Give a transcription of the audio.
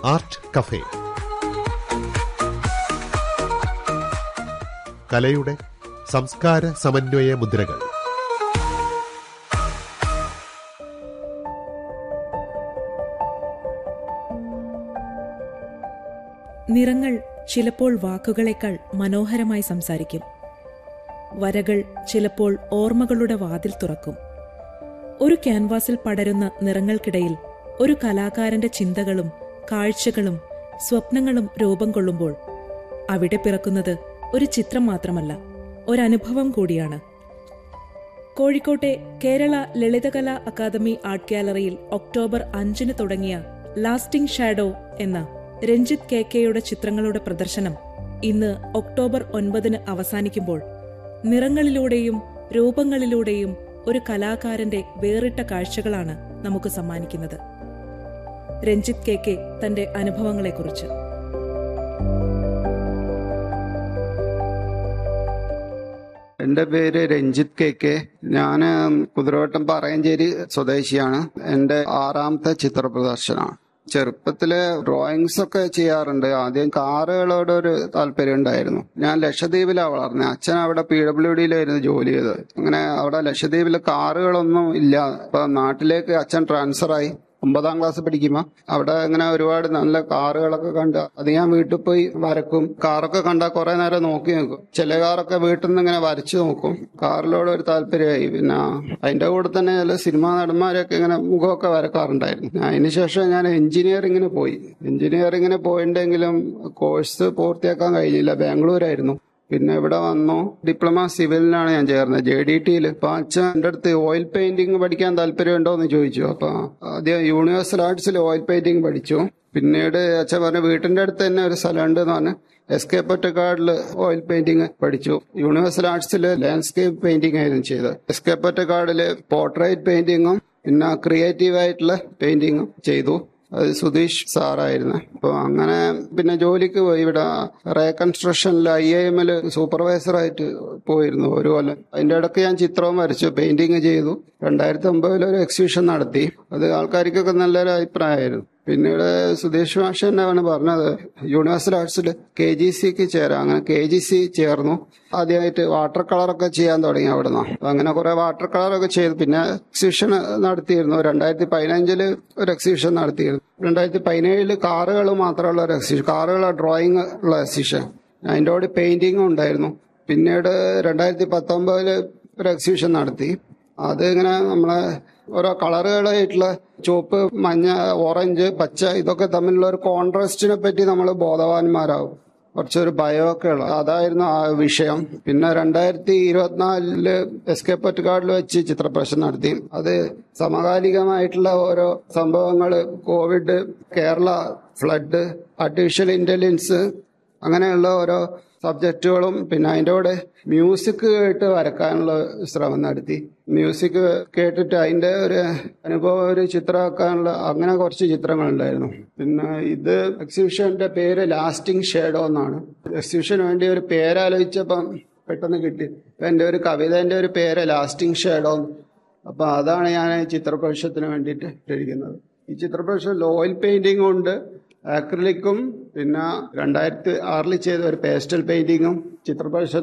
art cafe കലയുടെ സംസ്കാര സമന്വയ മുദ്രകൾ നിറങ്ങൾ ചിലപ്പോൾ വാക്കുകളേക്കാൾ മനോഹരമായി സംസാരിക്കും വരകൾ ചിലപ്പോൾ ഓർമ്മകളുടെ വാതിൽ തുറക്കും ഒരു ക്യാൻവാസിൽ പടരുന്ന നിറങ്ങൾക്കിടയിൽ ഒരു കലാകാരന്റെ ചിന്തകളും കാഴ്ചകളും സ്വപ്നങ്ങളും രൂപം കൊള്ളുമ്പോൾ അവിടെ പിറക്കുന്നത് ഒരു ചിത്രം മാത്രമല്ല ഒരനുഭവം കൂടിയാണ് കോഴിക്കോട്ടെ കേരള ലളിതകലാ അക്കാദമി ആർട്ട് ഗാലറിയിൽ ഒക്ടോബർ അഞ്ചിന് തുടങ്ങിയ ലാസ്റ്റിംഗ് ഷാഡോ എന്ന രഞ്ജിത്ത് കെ കെയുടെ ചിത്രങ്ങളുടെ പ്രദർശനം ഇന്ന് ഒക്ടോബർ ഒൻപതിന് അവസാനിക്കുമ്പോൾ നിറങ്ങളിലൂടെയും രൂപങ്ങളിലൂടെയും ഒരു കലാകാരന്റെ വേറിട്ട കാഴ്ചകളാണ് നമുക്ക് സമ്മാനിക്കുന്നത് രഞ്ജിത്ത് കെ കെ തന്റെ അനുഭവങ്ങളെക്കുറിച്ച് എന്റെ പേര് രഞ്ജിത്ത് കെ കെ ഞാൻ കുതിരവട്ടം പറയഞ്ചേരി സ്വദേശിയാണ് എന്റെ ആറാമത്തെ ചിത്ര പ്രദർശനമാണ് ചെറുപ്പത്തില് ഡ്രോയിങ്സ് ഒക്കെ ചെയ്യാറുണ്ട് ആദ്യം കാറുകളോട് ഒരു താല്പര്യം ഉണ്ടായിരുന്നു ഞാൻ ലക്ഷദ്വീപിലാണ് വളർന്നത് അച്ഛൻ അവിടെ പി ഡബ്ല്യു ഡിയിലായിരുന്നു ജോലി ചെയ്തത് അങ്ങനെ അവിടെ ലക്ഷദ്വീപിൽ കാറുകളൊന്നും ഇല്ല അപ്പൊ നാട്ടിലേക്ക് അച്ഛൻ ട്രാൻസ്ഫർ ആയി ഒമ്പതാം ക്ലാസ് പഠിക്കുമ്പോൾ അവിടെ ഇങ്ങനെ ഒരുപാട് നല്ല കാറുകളൊക്കെ കണ്ട് അത് ഞാൻ വീട്ടിൽ പോയി വരക്കും കാറൊക്കെ കണ്ടാൽ കുറെ നേരം നോക്കി നോക്കും ചില കാറൊക്കെ വീട്ടിൽ നിന്ന് ഇങ്ങനെ വരച്ചു നോക്കും കാറിലോട് ഒരു താല്പര്യമായി പിന്നെ അതിന്റെ കൂടെ തന്നെ ചില സിനിമാ നടന്മാരൊക്കെ ഇങ്ങനെ മുഖമൊക്കെ വരക്കാറുണ്ടായിരുന്നു അതിന് ശേഷം ഞാൻ എഞ്ചിനീയറിങ്ങിന് പോയി എഞ്ചിനീയറിങ്ങിന് പോയിട്ടുണ്ടെങ്കിലും കോഴ്സ് പൂർത്തിയാക്കാൻ കഴിഞ്ഞില്ല ബാംഗ്ലൂരായിരുന്നു പിന്നെ ഇവിടെ വന്നു ഡിപ്ലോമ സിവിലിനാണ് ഞാൻ ചേർന്നത് ജെ ഡി ടിയിൽ അപ്പൊ അച്ഛൻ എൻ്റെ അടുത്ത് ഓയിൽ പെയിന്റിംഗ് പഠിക്കാൻ താല്പര്യമുണ്ടോ എന്ന് ചോദിച്ചു അപ്പൊ ആദ്യം യൂണിവേഴ്സൽ ആർട്സിൽ ഓയിൽ പെയിന്റിംഗ് പഠിച്ചു പിന്നീട് അച്ഛൻ പറഞ്ഞു വീട്ടിന്റെ അടുത്ത് തന്നെ ഒരു സ്ഥലമുണ്ട് എന്ന് പറഞ്ഞ് എസ് കെ പൊറ്റക്കാടിൽ ഓയിൽ പെയിന്റിംഗ് പഠിച്ചു യൂണിവേഴ്സൽ ആർട്സിൽ ലാൻഡ്സ്കേപ്പ് പെയിന്റിംഗ് ആയിരുന്നു ചെയ്തത് എസ് കെ പൊറ്റക്കാടിൽ പോർട്രേറ്റ് പെയിന്റിങ്ങും പിന്നെ ക്രിയേറ്റീവ് ആയിട്ടുള്ള പെയിന്റിങ്ങും ചെയ്തു അത് സുധീഷ് സാറായിരുന്നു അപ്പൊ അങ്ങനെ പിന്നെ ജോലിക്ക് പോയി ഇവിടെ റീകൺസ്ട്രക്ഷനിൽ ഐ ഐ എമ്മിൽ സൂപ്പർവൈസറായിട്ട് പോയിരുന്നു ഒരു കൊല്ലം അതിന്റെ ഇടയ്ക്ക് ഞാൻ ചിത്രവും വരച്ചു പെയിന്റിങ് ചെയ്തു രണ്ടായിരത്തി ഒമ്പതിൽ ഒരു എക്സിബിഷൻ നടത്തി അത് ആൾക്കാർക്കൊക്കെ നല്ലൊരു അഭിപ്രായമായിരുന്നു പിന്നീട് സുധീഷ് മാഷ് തന്നെയാണ് പറഞ്ഞത് യൂണിവേഴ്സൽ ആർട്സിൽ കെ ജി സിക്ക് ചേരാം അങ്ങനെ കെ ജി സി ചേർന്നു ആദ്യമായിട്ട് വാട്ടർ കളറൊക്കെ ചെയ്യാൻ തുടങ്ങി അവിടെ നിന്ന് അങ്ങനെ കുറെ വാട്ടർ കളറൊക്കെ ചെയ്തു പിന്നെ എക്സിബിഷൻ നടത്തിയിരുന്നു രണ്ടായിരത്തി പതിനഞ്ചില് ഒരു എക്സിബിഷൻ നടത്തിയിരുന്നു രണ്ടായിരത്തി പതിനേഴില് കാറുകൾ മാത്രമുള്ള ഒരു എക്സിബിഷൻ കാറുകളെ ഡ്രോയിങ് ഉള്ള എക്സിബിഷൻ അതിൻ്റെ കൂടെ പെയിന്റിങ്ങും ഉണ്ടായിരുന്നു പിന്നീട് രണ്ടായിരത്തി പത്തൊമ്പതില് ഒരു എക്സിബിഷൻ നടത്തി അത് ഇങ്ങനെ നമ്മളെ ഓരോ കളറുകളായിട്ടുള്ള ചുവപ്പ് മഞ്ഞ ഓറഞ്ച് പച്ച ഇതൊക്കെ തമ്മിലുള്ള ഒരു കോൺട്രാസ്റ്റിനെ പറ്റി നമ്മൾ ബോധവാന്മാരാകും കുറച്ചൊരു ഭയമൊക്കെ ഉള്ള അതായിരുന്നു ആ വിഷയം പിന്നെ രണ്ടായിരത്തി ഇരുപത്തിനാലില് എസ് കെ പൊറ്റുകാടിൽ വെച്ച് ചിത്രപ്രദർശനം നടത്തി അത് സമകാലികമായിട്ടുള്ള ഓരോ സംഭവങ്ങൾ covid Kerala flood artificial intelligence അങ്ങനെയുള്ള ഓരോ സബ്ജക്റ്റുകളും പിന്നെ അതിൻ്റെ കൂടെ മ്യൂസിക് കേട്ട് വരക്കാനുള്ള ശ്രമം നടത്തി മ്യൂസിക് കേട്ടിട്ട് അതിൻ്റെ ഒരു അനുഭവം ഒരു ചിത്രമാക്കാനുള്ള അങ്ങനെ കുറച്ച് ചിത്രങ്ങളുണ്ടായിരുന്നു പിന്നെ ഇത് എക്സിബിഷന്റെ പേര് ലാസ്റ്റിംഗ് ഷേഡോ എന്നാണ് എക്സിബിഷന് വേണ്ടി ഒരു പേരാലോചിച്ചപ്പം പെട്ടെന്ന് കിട്ടി അപ്പൊ എൻ്റെ ഒരു കവിതേൻ്റെ ഒരു പേര് ലാസ്റ്റിംഗ് ഷേഡോ അപ്പൊ അതാണ് ഞാൻ ചിത്രപ്രദർശനത്തിന് വേണ്ടിയിട്ട് ഇട്ടിരിക്കുന്നത് ഈ ചിത്രപ്രദർശനം ഓയിൽ പെയിന്റിങ്ങും ഉണ്ട് ആക്രിലിക്കും പിന്നെ രണ്ടായിരത്തി ആറിൽ ചെയ്ത ഒരു പേസ്റ്റൽ പെയിന്റിങ്ങും ചിത്രപ്രദർശനത്തിൽ